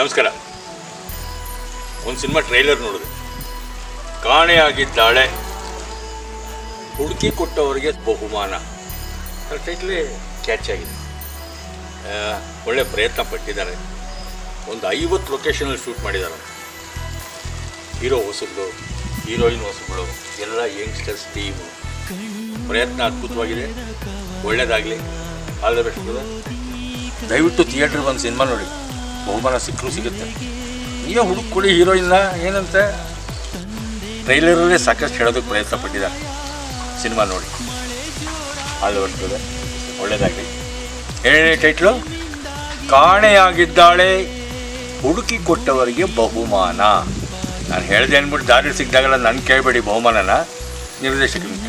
ನಮಸ್ಕಾರ ಒಂದು cinema trailer ನೋಡಿದೆ ಕಾಣೆಯಾಗಿದ್ದಾಳೆ ಹುಡುಕಿ ಕೊಟ್ಟವರಿಗೆ ಬಹುಮಾನ ಟೈಟ್ಲೇ ಕ್ಯಾಚ್ ಆಗಿದೆ ಆ, ಒಳ್ಳೆ ಪ್ರಯತ್ನ ಪಟ್ಟಿದ್ದಾರೆ ಒಂದು ಐವತ್ತು ಲೊಕೇಶನಲ್ಲಿ ಶೂಟ್ ಮಾಡಿದ್ದಾರೆ ಹೀರೋ ಹೊಸಗಳು ಹೀರೋಯಿನ್ ಹೊಸಗಳು ಎಲ್ಲ ಯಂಗ್ಸ್ಟರ್ಸ್ ಟೀಮು ಪ್ರಯತ್ನ ಅದ್ಭುತವಾಗಿದೆ ಒಳ್ಳೆಯದಾಗಲಿ ಆಲ್ ದ ಬೆಸ್ಟ್ ದಯವಿಟ್ಟು ಥಿಯೇಟ್ರಿಗೆ ಬಂದು ಸಿನಿಮಾ ನೋಡಿ ಬಹುಮಾನ ಸಿಕ್ಕರೂ ಸಿಗುತ್ತೆ ನೀವೇ ಹುಡುಕೊಡಿ ಹೀರೋಯಿನ್ನ ಏನಂತ ಟ್ರೈಲರಲ್ಲೇ ಸಾಕಷ್ಟು ಹೇಳೋದಕ್ಕೆ ಪ್ರಯತ್ನ ಪಟ್ಟಿದ್ದಾರೆ ಸಿನಿಮಾ ನೋಡಿ ಆಲ್ ಬರ್ತದೆ ಒಳ್ಳೆಯದಾಗಲಿ ಏನೇ ಟೈಟ್ಲು ಕಾಣೆಯಾಗಿದ್ದಾಳೆ ಹುಡುಕಿ ಕೊಟ್ಟವರಿಗೆ ಬಹುಮಾನ ನಾನು ಹೇಳಿದೆ ಅಂದ್ಬಿಟ್ಟು ದಾರಿ ಸಿಕ್ಕಿದಾಗಲ್ಲ ನನ್ನ ಕೇಳಬೇಡಿ ಬಹುಮಾನನ ನಿರ್ದೇಶಕರಿಗೆ